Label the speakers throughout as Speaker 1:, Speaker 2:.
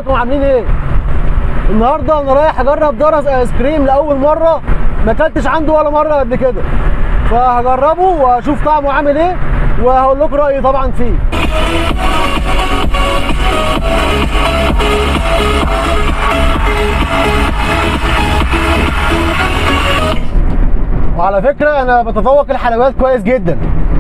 Speaker 1: ازيكم عاملين ايه النهارده انا رايح اجرب درس ايس كريم لاول مره ما اكلتش عنده ولا مره قبل كده فهجربه واشوف طعمه عامل ايه وهقول لكم رايي طبعا فيه وعلى فكره انا بتذوق الحلويات كويس جدا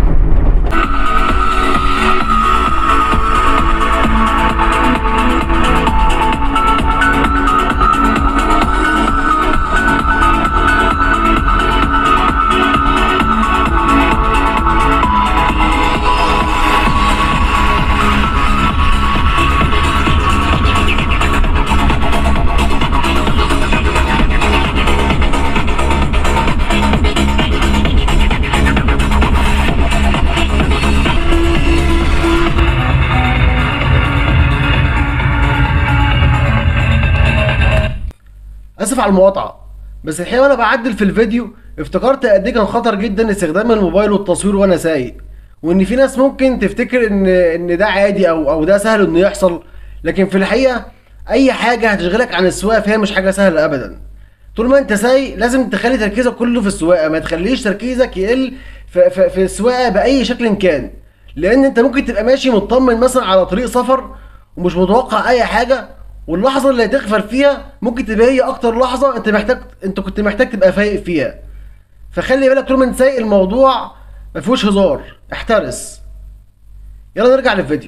Speaker 1: اسف على المقاطعه بس الحقيقه وانا بعدل في الفيديو افتكرت قد ايه كان خطر جدا استخدام الموبايل والتصوير وانا سايق وان في ناس ممكن تفتكر ان ان ده عادي او او ده سهل انه يحصل لكن في الحقيقه اي حاجه هتشغلك عن السواقه فهي مش حاجه سهله ابدا طول ما انت سايق لازم تخلي تركيزك كله في السواقه ما تخليش تركيزك يقل في, في, في السواقه باي شكل كان لان انت ممكن تبقى ماشي مطمن مثلا على طريق سفر ومش متوقع اي حاجه واللحظه اللي هتغفل فيها ممكن تبقى هي اكتر لحظه انت محتاج انت كنت محتاج تبقى فايق فيها فخلي بالك طول ما انت سايق الموضوع ما فيهوش هزار احترس يلا نرجع للفيديو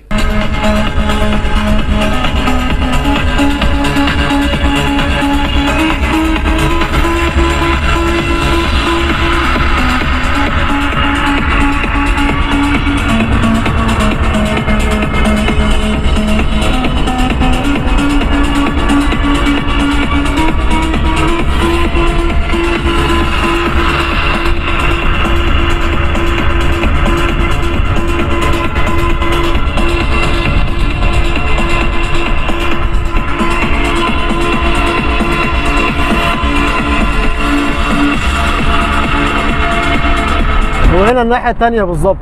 Speaker 1: وهنا الناحيه التانية بالظبط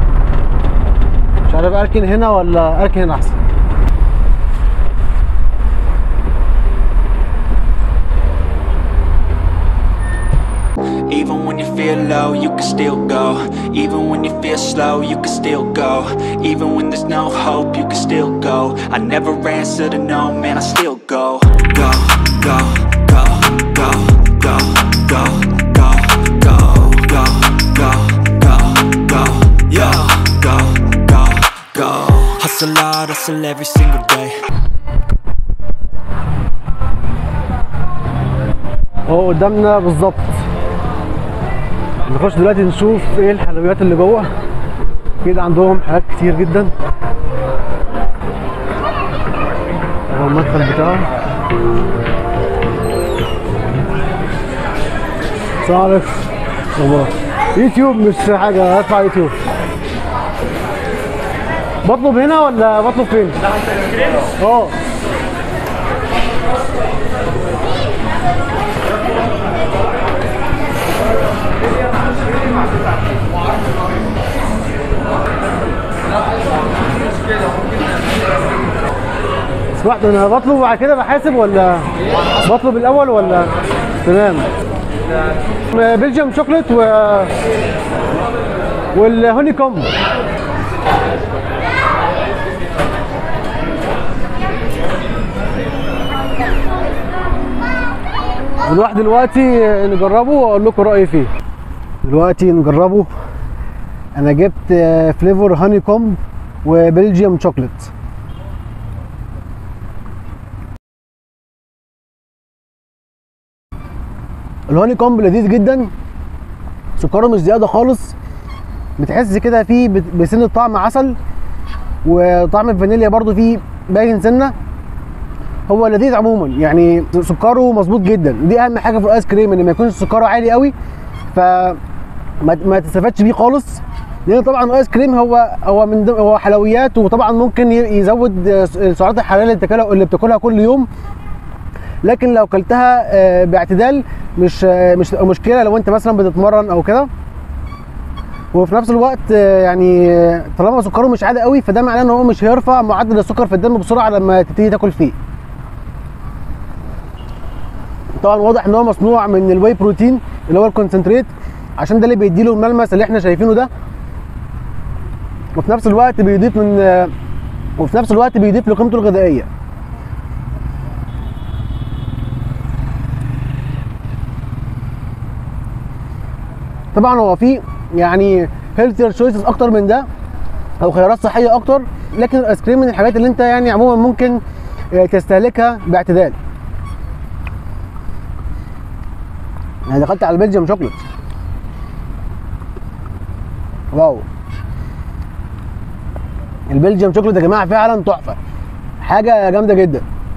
Speaker 1: مش عارف اركن هنا ولا اركن هنا احسن
Speaker 2: Even when you feel low, you can still go. Even when you feel slow, you can still go. Even when there's no hope, you can still go. I never answer to no, man, I still go. Go, go, go, go, go, go, go, go, go, go, go, go, yo, go, go, go. Hustle hard, hustle every single day.
Speaker 1: اهو قدامنا بالظبط نخش دلوقتي نشوف ايه الحلويات اللي جوه كده عندهم حاجات كتير جدا اهو المدخل بتاعه السلام عليكم الله يوتيوب مش حاجه هدفع يوتيوب بطلب هنا ولا بطلب فين؟ اه سمعت انا بطلب وبعد كده بحاسب ولا بطلب الاول ولا تمام بلجيوم شوكليت و والهوني كوم نروح دلوقتي نجربه واقول لكم رايي فيه دلوقتي نجربه انا جبت فليفر هاني كوم وبلجيوم شوكليت الهاني كومب لذيذ جدا سكره مش زياده خالص بتحس كده فيه بت- بسنه طعم عسل وطعم الفانيليا برضو فيه باين سنه هو لذيذ عموما يعني سكره مظبوط جدا دي اهم حاجه في الايس كريم ان ما يكونش سكره عالي قوي ف ما ما تستفادش بيه خالص لان طبعا الايس كريم هو هو من ضمن- هو حلويات وطبعا ممكن ي- يزود آه، السعرات الحراريه اللي بتاكلها اللي بتاكلها كل يوم لكن لو كلتها آه، باعتدال مش آه، مش تبقى مشكله لو انت مثلا بتتمرن او كده وفي نفس الوقت آه، يعني آه، طالما سكره مش عالي قوي فده معناه ان هو مش هيرفع معدل السكر في الدم بسرعه لما تبتدي تاكل فيه طبعا واضح ان هو مصنوع من الواي بروتين اللي هو الكونسنتريت عشان ده اللي بيديله الملمس اللي احنا شايفينه ده وفي نفس الوقت بيضيف من آه، وفي نفس الوقت بيضيف لقيمته الغذائيه طبعا هو في يعني هيلثير تشويسز اكتر من ده او خيارات صحيه اكتر لكن الايس كريم من الحاجات اللي انت يعني عموما ممكن آه، تستهلكها باعتدال انا دخلت على البلجيوم شوكليت واو البلجيوم شوكليت يا جماعه فعلا تحفه حاجه جامده جدا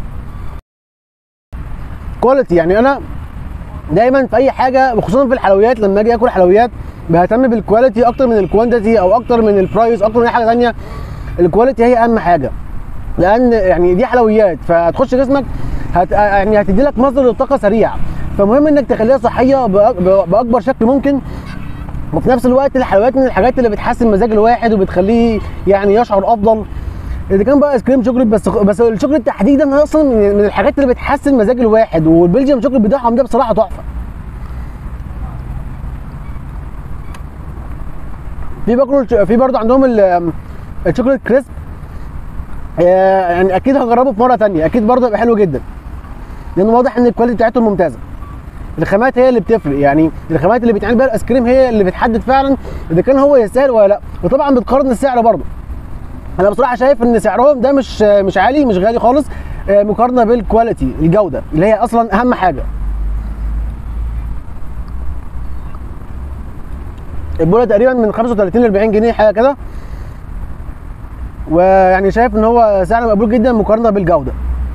Speaker 1: كواليتي يعني انا دايما في اي حاجه وخصوصا في الحلويات لما اجي اكل حلويات بهتم بالكواليتي اكتر من الكوانتيتي او اكتر من البرايس اكتر من اي حاجه ثانيه الكواليتي هي اهم حاجه لان يعني دي حلويات فهتخش جسمك هت يعني هتدي لك مصدر للطاقه سريع فمهم انك تخليها صحيه بأ- بأ- باكبر شكل ممكن وفي نفس الوقت الحلويات من الحاجات اللي بتحسن مزاج الواحد وبتخليه يعني يشعر افضل اذا كان بقى ايس كريم شوكليت بس بس الشوكليت تحديدا اصلا من من الحاجات اللي بتحسن مزاج الواحد والبلجيوم شوكليت بتاعهم ده بصراحه تحفه في باكلوا في برضه عندهم ال- الشوكليت كريسب آه، يعني اكيد هجربه في مره تانية اكيد برضه هيبقى حلو جدا لان واضح ان الكواليتي بتاعتهم ممتازه الخامات هي اللي بتفرق يعني الخامات اللي بيتعمل بيها الايس كريم هي اللي بتحدد فعلا اذا كان هو يستاهل ولا لا وطبعا بتقارن السعر برضه انا بصراحه شايف ان سعرهم ده مش مش عالي مش غالي خالص آه، مقارنه بالكواليتي الجوده اللي هي اصلا اهم حاجه البوله تقريبا من 35 ل 40 جنيه حاجه كده ويعني شايف ان هو سعر مقبول جدا مقارنه بالجوده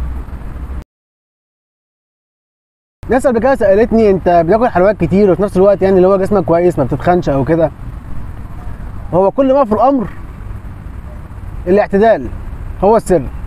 Speaker 1: ناس قبل كده سالتني انت بتاكل حلويات كتير وفي نفس الوقت يعني اللي هو جسمك كويس ما بتتخنش او كده هو كل ما في الامر الاعتدال هو السر